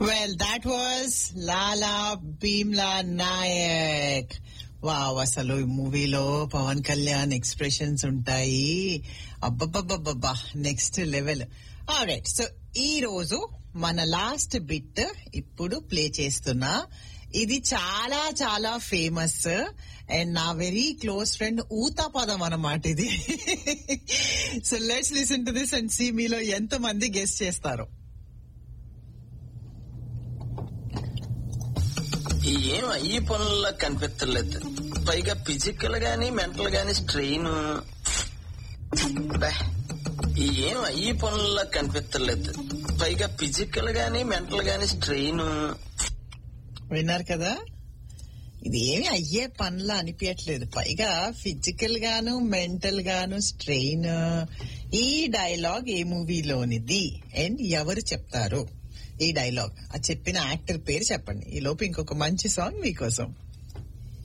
Well, that was Lala Bhimla Nayak. Wow అసలు ఈ మూవీలో పవన్ కళ్యాణ్ ఎక్స్ప్రెషన్స్ ఉంటాయి అబ్బబ్బబ్బబ్బా నెక్స్ట్ లెవెల్ రైట్ సో ఈ రోజు మన లాస్ట్ బిట్ ఇప్పుడు ప్లే చేస్తున్నా ఇది చాలా చాలా ఫేమస్ అండ్ నా వెరీ క్లోజ్ ఫ్రెండ్ ఊతా పదం అన్నమాట ఇది so let's listen to this and see మీలో ఎంత మంది గెస్ట్ చేస్తారు ఏం అయ్యి పనుల్లో కనిపించలేదు పైగా ఫిజికల్ గాని మెంటల్ గాని స్ట్రెయిన్ ఏం అయ్యి పనుల్లో కనిపించలేదు పైగా ఫిజికల్ గాని మెంటల్ గాని స్ట్రెయిన్ విన్నారు కదా ఇది ఏమి అయ్యే పనులా అనిపించట్లేదు పైగా ఫిజికల్ గాను మెంటల్ గాను స్ట్రెయిన్ ఈ డైలాగ్ ఏ మూవీలోనిది అండ్ ఎవరు చెప్తారు ఈ డైలాగ్ ఆ చెప్పిన యాక్టర్ పేరు చెప్పండి ఈ లోపు ఇంకొక మంచి సాంగ్ మీకోసం